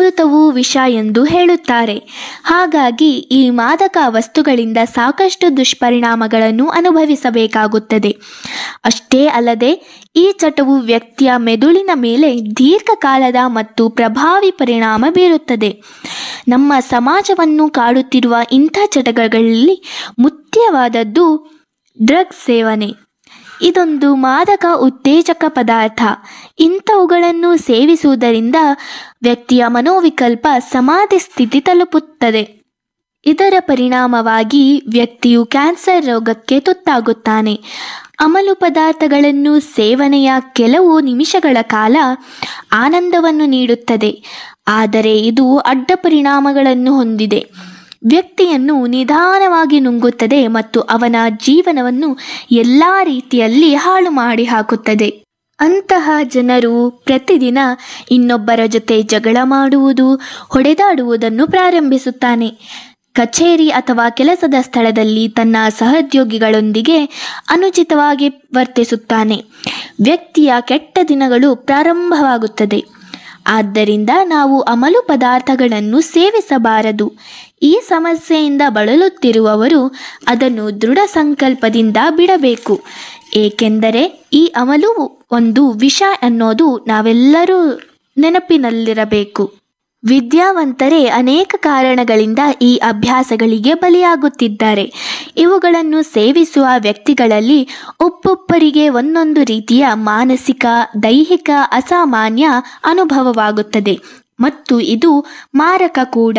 ಅಮೃತವು ವಿಷ ಎಂದು ಹೇಳುತ್ತಾರೆ ಹಾಗಾಗಿ ಈ ಮಾದಕ ವಸ್ತುಗಳಿಂದ ಸಾಕಷ್ಟು ದುಷ್ಪರಿಣಾಮಗಳನ್ನು ಅನುಭವಿಸಬೇಕಾಗುತ್ತದೆ ಅಷ್ಟೇ ಅಲ್ಲದೆ ಈ ಚಟವು ವ್ಯಕ್ತಿಯ ಮೆದುಳಿನ ಮೇಲೆ ದೀರ್ಘಕಾಲದ ಮತ್ತು ಪ್ರಭಾವಿ ಪರಿಣಾಮ ಬೀರುತ್ತದೆ ನಮ್ಮ ಸಮಾಜವನ್ನು ಕಾಡುತ್ತಿರುವ ಇಂಥ ಚಟಗಳಲ್ಲಿ ಮುಖ್ಯವಾದದ್ದು ಡ್ರಗ್ಸ್ ಸೇವನೆ ಇದೊಂದು ಮಾದಕ ಉತ್ತೇಜಕ ಪದಾರ್ಥ ಇಂಥವುಗಳನ್ನು ಸೇವಿಸುವುದರಿಂದ ವ್ಯಕ್ತಿಯ ಮನೋವಿಕಲ್ಪ ಸಮಾಧಿ ಸ್ಥಿತಿ ತಲುಪುತ್ತದೆ ಇದರ ಪರಿಣಾಮವಾಗಿ ವ್ಯಕ್ತಿಯು ಕ್ಯಾನ್ಸರ್ ರೋಗಕ್ಕೆ ತುತ್ತಾಗುತ್ತಾನೆ ಅಮಲು ಪದಾರ್ಥಗಳನ್ನು ಸೇವನೆಯ ಕೆಲವು ನಿಮಿಷಗಳ ಕಾಲ ಆನಂದವನ್ನು ನೀಡುತ್ತದೆ ಆದರೆ ಇದು ಅಡ್ಡ ಪರಿಣಾಮಗಳನ್ನು ಹೊಂದಿದೆ ವ್ಯಕ್ತಿಯನ್ನು ನಿಧಾನವಾಗಿ ನುಂಗುತ್ತದೆ ಮತ್ತು ಅವನ ಜೀವನವನ್ನು ಎಲ್ಲ ರೀತಿಯಲ್ಲಿ ಹಾಳು ಮಾಡಿ ಹಾಕುತ್ತದೆ ಅಂತಹ ಜನರು ಪ್ರತಿದಿನ ಇನ್ನೊಬ್ಬರ ಜೊತೆ ಜಗಳ ಮಾಡುವುದು ಹೊಡೆದಾಡುವುದನ್ನು ಪ್ರಾರಂಭಿಸುತ್ತಾನೆ ಕಚೇರಿ ಅಥವಾ ಕೆಲಸದ ಸ್ಥಳದಲ್ಲಿ ತನ್ನ ಸಹೋದ್ಯೋಗಿಗಳೊಂದಿಗೆ ಅನುಚಿತವಾಗಿ ವರ್ತಿಸುತ್ತಾನೆ ವ್ಯಕ್ತಿಯ ಕೆಟ್ಟ ದಿನಗಳು ಪ್ರಾರಂಭವಾಗುತ್ತದೆ ಆದ್ದರಿಂದ ನಾವು ಅಮಲು ಪದಾರ್ಥಗಳನ್ನು ಸೇವಿಸಬಾರದು ಈ ಸಮಸ್ಯೆಯಿಂದ ಬಳಲುತ್ತಿರುವವರು ಅದನ್ನು ದೃಢ ಸಂಕಲ್ಪದಿಂದ ಬಿಡಬೇಕು ಏಕೆಂದರೆ ಈ ಅಮಲು ಒಂದು ವಿಷ ಅನ್ನೋದು ನಾವೆಲ್ಲರೂ ನೆನಪಿನಲ್ಲಿರಬೇಕು ವಿದ್ಯಾವಂತರೇ ಅನೇಕ ಕಾರಣಗಳಿಂದ ಈ ಅಭ್ಯಾಸಗಳಿಗೆ ಬಲಿಯಾಗುತ್ತಿದ್ದಾರೆ ಇವುಗಳನ್ನು ಸೇವಿಸುವ ವ್ಯಕ್ತಿಗಳಲ್ಲಿ ಒಬ್ಬೊಬ್ಬರಿಗೆ ಒಂದೊಂದು ರೀತಿಯ ಮಾನಸಿಕ ದೈಹಿಕ ಅಸಾಮಾನ್ಯ ಅನುಭವವಾಗುತ್ತದೆ ಮತ್ತು ಇದು ಮಾರಕ ಕೂಡ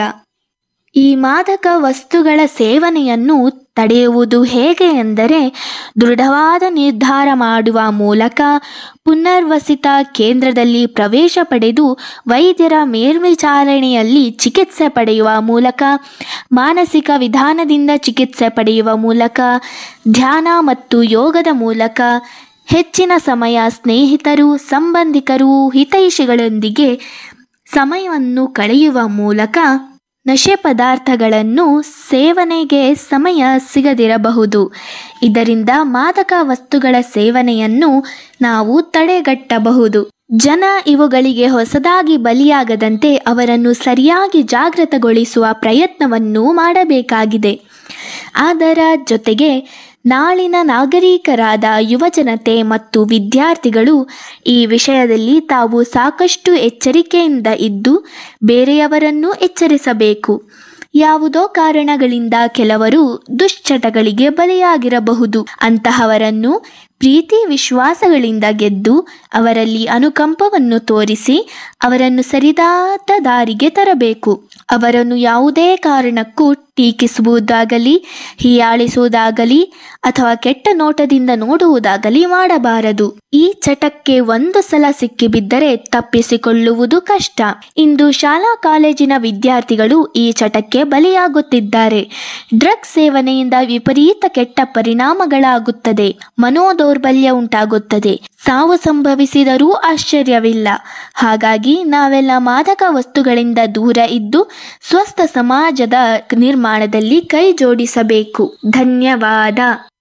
ಈ ಮಾದಕ ವಸ್ತುಗಳ ಸೇವನೆಯನ್ನು ತಡೆಯುವುದು ಹೇಗೆ ಎಂದರೆ ದೃಢವಾದ ನಿರ್ಧಾರ ಮಾಡುವ ಮೂಲಕ ಪುನರ್ವಸಿತ ಕೇಂದ್ರದಲ್ಲಿ ಪ್ರವೇಶ ಪಡೆದು ವೈದ್ಯರ ಮೇಲ್ವಿಚಾರಣೆಯಲ್ಲಿ ಚಿಕಿತ್ಸೆ ಪಡೆಯುವ ಮೂಲಕ ಮಾನಸಿಕ ವಿಧಾನದಿಂದ ಚಿಕಿತ್ಸೆ ಪಡೆಯುವ ಮೂಲಕ ಧ್ಯಾನ ಮತ್ತು ಯೋಗದ ಮೂಲಕ ಹೆಚ್ಚಿನ ಸಮಯ ಸ್ನೇಹಿತರು ಸಂಬಂಧಿಕರು ಹಿತೈಷಿಗಳೊಂದಿಗೆ ಸಮಯವನ್ನು ಕಳೆಯುವ ಮೂಲಕ ನಶೆ ಪದಾರ್ಥಗಳನ್ನು ಸೇವನೆಗೆ ಸಮಯ ಸಿಗದಿರಬಹುದು ಇದರಿಂದ ಮಾದಕ ವಸ್ತುಗಳ ಸೇವನೆಯನ್ನು ನಾವು ತಡೆಗಟ್ಟಬಹುದು ಜನ ಇವುಗಳಿಗೆ ಹೊಸದಾಗಿ ಬಲಿಯಾಗದಂತೆ ಅವರನ್ನು ಸರಿಯಾಗಿ ಜಾಗೃತಗೊಳಿಸುವ ಪ್ರಯತ್ನವನ್ನು ಮಾಡಬೇಕಾಗಿದೆ ಅದರ ಜೊತೆಗೆ ನಾಳಿನ ನಾಗರಿಕರಾದ ಯುವಜನತೆ ಮತ್ತು ವಿದ್ಯಾರ್ಥಿಗಳು ಈ ವಿಷಯದಲ್ಲಿ ತಾವು ಸಾಕಷ್ಟು ಎಚ್ಚರಿಕೆಯಿಂದ ಇದ್ದು ಬೇರೆಯವರನ್ನು ಎಚ್ಚರಿಸಬೇಕು ಯಾವುದೋ ಕಾರಣಗಳಿಂದ ಕೆಲವರು ದುಶ್ಚಟಗಳಿಗೆ ಬಲಿಯಾಗಿರಬಹುದು ಅಂತಹವರನ್ನು ಪ್ರೀತಿ ವಿಶ್ವಾಸಗಳಿಂದ ಗೆದ್ದು ಅವರಲ್ಲಿ ಅನುಕಂಪವನ್ನು ತೋರಿಸಿ ಅವರನ್ನು ಸರಿದಾದ ದಾರಿಗೆ ತರಬೇಕು ಅವರನ್ನು ಯಾವುದೇ ಕಾರಣಕ್ಕೂ ಟೀಕಿಸುವುದಾಗಲಿ ಹೀಯಾಳಿಸುವುದಾಗಲಿ ಅಥವಾ ಕೆಟ್ಟ ನೋಟದಿಂದ ನೋಡುವುದಾಗಲಿ ಮಾಡಬಾರದು ಈ ಚಟಕ್ಕೆ ಒಂದು ಸಲ ಸಿಕ್ಕಿಬಿದ್ದರೆ ತಪ್ಪಿಸಿಕೊಳ್ಳುವುದು ಕಷ್ಟ ಇಂದು ಶಾಲಾ ಕಾಲೇಜಿನ ವಿದ್ಯಾರ್ಥಿಗಳು ಈ ಚಟಕ್ಕೆ ಬಲಿಯಾಗುತ್ತಿದ್ದಾರೆ ಡ್ರಗ್ಸ್ ಸೇವನೆಯಿಂದ ವಿಪರೀತ ಕೆಟ್ಟ ಪರಿಣಾಮಗಳಾಗುತ್ತದೆ ಮನೋದೌರ್ಬಲ್ಯ ಉಂಟಾಗುತ್ತದೆ ಸಾವು ಸಂಭವಿಸಿದರೂ ಆಶ್ಚರ್ಯವಿಲ್ಲ ಹಾಗಾಗಿ ನಾವೆಲ್ಲ ಮಾದಕ ವಸ್ತುಗಳಿಂದ ದೂರ ಇದ್ದು ಸ್ವಸ್ಥ ಸಮಾಜದ ನಿರ್ಮಾಣದಲ್ಲಿ ಕೈ ಜೋಡಿಸಬೇಕು ಧನ್ಯವಾದ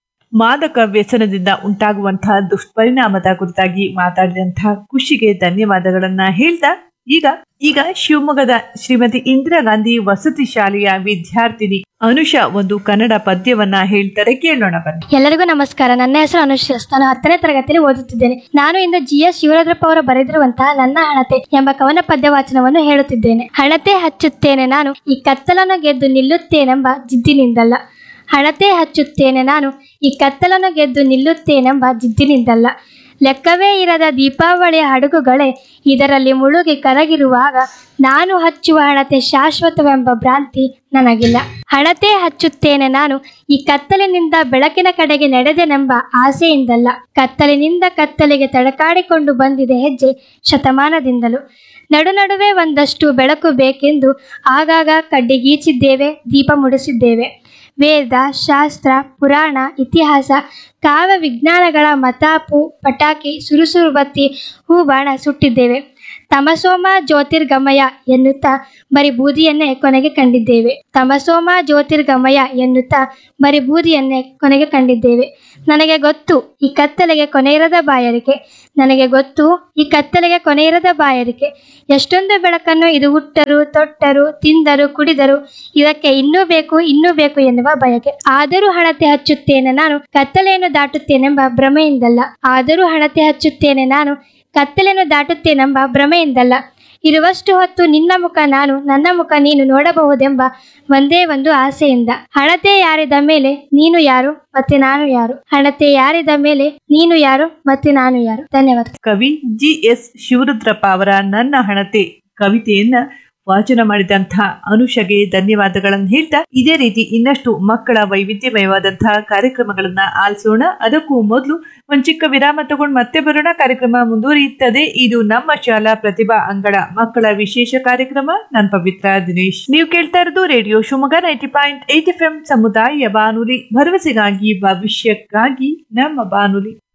ಮಾದಕ ವ್ಯಸನದಿಂದ ಉಂಟಾಗುವಂತಹ ದುಷ್ಪರಿಣಾಮದ ಕುರಿತಾಗಿ ಮಾತಾಡಿದಂತಹ ಖುಷಿಗೆ ಧನ್ಯವಾದಗಳನ್ನ ಹೇಳ್ತಾ ಈಗ ಈಗ ಶಿವಮೊಗ್ಗದ ಶ್ರೀಮತಿ ಇಂದಿರಾ ಗಾಂಧಿ ವಸತಿ ಶಾಲೆಯ ವಿದ್ಯಾರ್ಥಿನಿ ಅನುಷಾ ಒಂದು ಕನ್ನಡ ಪದ್ಯವನ್ನ ಹೇಳ್ತಾರೆ ಕೇಳೋಣ ಬನ್ನಿ ಎಲ್ಲರಿಗೂ ನಮಸ್ಕಾರ ನನ್ನ ಹೆಸರು ಅನುಶ್ರೀಸ್ ನಾನು ಹತ್ತನೇ ತರಗತಿಯಲ್ಲಿ ಓದುತ್ತಿದ್ದೇನೆ ನಾನು ಇಂದು ಜಿ ಎಸ್ ಶಿವರುದ್ರಪ್ಪ ಅವರು ಬರೆದಿರುವಂತಹ ನನ್ನ ಹಣತೆ ಎಂಬ ಕವನ ಪದ್ಯ ವಾಚನವನ್ನು ಹೇಳುತ್ತಿದ್ದೇನೆ ಹಣತೆ ಹಚ್ಚುತ್ತೇನೆ ನಾನು ಈ ಕತ್ತಲನ್ನು ಗೆದ್ದು ನಿಲ್ಲುತ್ತೇನೆಂಬ ಜಿದ್ದಿನಿಂದಲ್ಲ ಹಣತೆ ಹಚ್ಚುತ್ತೇನೆ ನಾನು ಈ ಕತ್ತಲನ್ನು ಗೆದ್ದು ನಿಲ್ಲುತ್ತೇನೆಂಬ ಜಿದ್ದಿನಿಂದಲ್ಲ ಲೆಕ್ಕವೇ ಇರದ ದೀಪಾವಳಿಯ ಹಡಗುಗಳೇ ಇದರಲ್ಲಿ ಮುಳುಗಿ ಕರಗಿರುವಾಗ ನಾನು ಹಚ್ಚುವ ಹಣತೆ ಶಾಶ್ವತವೆಂಬ ಭ್ರಾಂತಿ ನನಗಿಲ್ಲ ಹಣತೆ ಹಚ್ಚುತ್ತೇನೆ ನಾನು ಈ ಕತ್ತಲಿನಿಂದ ಬೆಳಕಿನ ಕಡೆಗೆ ನಡೆದೆನೆಂಬ ಆಸೆಯಿಂದಲ್ಲ ಕತ್ತಲಿನಿಂದ ಕತ್ತಲಿಗೆ ತಡಕಾಡಿಕೊಂಡು ಬಂದಿದೆ ಹೆಜ್ಜೆ ಶತಮಾನದಿಂದಲೂ ನಡು ನಡುವೆ ಒಂದಷ್ಟು ಬೆಳಕು ಬೇಕೆಂದು ಆಗಾಗ ಕಡ್ಡಿಗೀಚಿದ್ದೇವೆ ದೀಪ ಮುಡಿಸಿದ್ದೇವೆ ವೇದ ಶಾಸ್ತ್ರ ಪುರಾಣ ಇತಿಹಾಸ ಕಾವ್ಯ ವಿಜ್ಞಾನಗಳ ಮತಾಪು ಪಟಾಕಿ ಸುರುಸುರು ಬತ್ತಿ ಹೂಬಾಣ ಸುಟ್ಟಿದ್ದೇವೆ ತಮಸೋಮ ಜ್ಯೋತಿರ್ಗಮಯ ಎನ್ನುತ್ತಾ ಬರೀ ಬೂದಿಯನ್ನೇ ಕೊನೆಗೆ ಕಂಡಿದ್ದೇವೆ ತಮಸೋಮ ಜ್ಯೋತಿರ್ಗಮಯ ಎನ್ನುತ್ತಾ ಬರೀ ಬೂದಿಯನ್ನೇ ಕೊನೆಗೆ ಕಂಡಿದ್ದೇವೆ ನನಗೆ ಗೊತ್ತು ಈ ಕತ್ತಲೆಗೆ ಕೊನೆಯಿರದ ಬಾಯಾರಿಕೆ ನನಗೆ ಗೊತ್ತು ಈ ಕತ್ತಲೆಗೆ ಕೊನೆಯಿರದ ಬಾಯಾರಿಕೆ ಎಷ್ಟೊಂದು ಬೆಳಕನ್ನು ಇದು ಹುಟ್ಟರು ತೊಟ್ಟರು ತಿಂದರು ಕುಡಿದರು ಇದಕ್ಕೆ ಇನ್ನೂ ಬೇಕು ಇನ್ನೂ ಬೇಕು ಎನ್ನುವ ಬಯಕೆ ಆದರೂ ಹಣತೆ ಹಚ್ಚುತ್ತೇನೆ ನಾನು ಕತ್ತಲೆಯನ್ನು ದಾಟುತ್ತೇನೆಂಬ ಭ್ರಮೆಯಿಂದಲ್ಲ ಆದರೂ ಹಣತೆ ಹಚ್ಚುತ್ತೇನೆ ನಾನು ಕತ್ತಲೆಯನ್ನು ದಾಟುತ್ತೇನೆಂಬ ಭ್ರಮೆಯಿಂದಲ್ಲ ಇರುವಷ್ಟು ಹೊತ್ತು ನಿನ್ನ ಮುಖ ನಾನು ನನ್ನ ಮುಖ ನೀನು ನೋಡಬಹುದೆಂಬ ಒಂದೇ ಒಂದು ಆಸೆಯಿಂದ ಹಣತೆ ಯಾರಿದ ಮೇಲೆ ನೀನು ಯಾರು ಮತ್ತೆ ನಾನು ಯಾರು ಹಣತೆ ಯಾರಿದ ಮೇಲೆ ನೀನು ಯಾರು ಮತ್ತೆ ನಾನು ಯಾರು ಧನ್ಯವಾದ ಕವಿ ಜಿ ಎಸ್ ಶಿವರುದ್ರಪ್ಪ ಅವರ ನನ್ನ ಹಣತೆ ಕವಿತೆಯನ್ನ ವಾಚನ ಮಾಡಿದಂತಹ ಅನುಷಗೆ ಧನ್ಯವಾದಗಳನ್ನು ಹೇಳ್ತಾ ಇದೇ ರೀತಿ ಇನ್ನಷ್ಟು ಮಕ್ಕಳ ವೈವಿಧ್ಯಮಯವಾದಂತಹ ಕಾರ್ಯಕ್ರಮಗಳನ್ನ ಆಲಿಸೋಣ ಅದಕ್ಕೂ ಮೊದಲು ಒಂದ್ ಚಿಕ್ಕ ವಿರಾಮ ತಗೊಂಡು ಮತ್ತೆ ಬರೋಣ ಕಾರ್ಯಕ್ರಮ ಮುಂದುವರಿಯುತ್ತದೆ ಇದು ನಮ್ಮ ಶಾಲಾ ಪ್ರತಿಭಾ ಅಂಗಳ ಮಕ್ಕಳ ವಿಶೇಷ ಕಾರ್ಯಕ್ರಮ ನಾನ್ ಪವಿತ್ರ ದಿನೇಶ್ ನೀವು ಕೇಳ್ತಾ ಇರೋದು radio Shivamogga ninety point eight F M ಸಮುದಾಯ ಬಾನುಲಿ ಭರವಸೆಗಾಗಿ ಭವಿಷ್ಯಕ್ಕಾಗಿ ನಮ್ಮ ಬಾನುಲಿ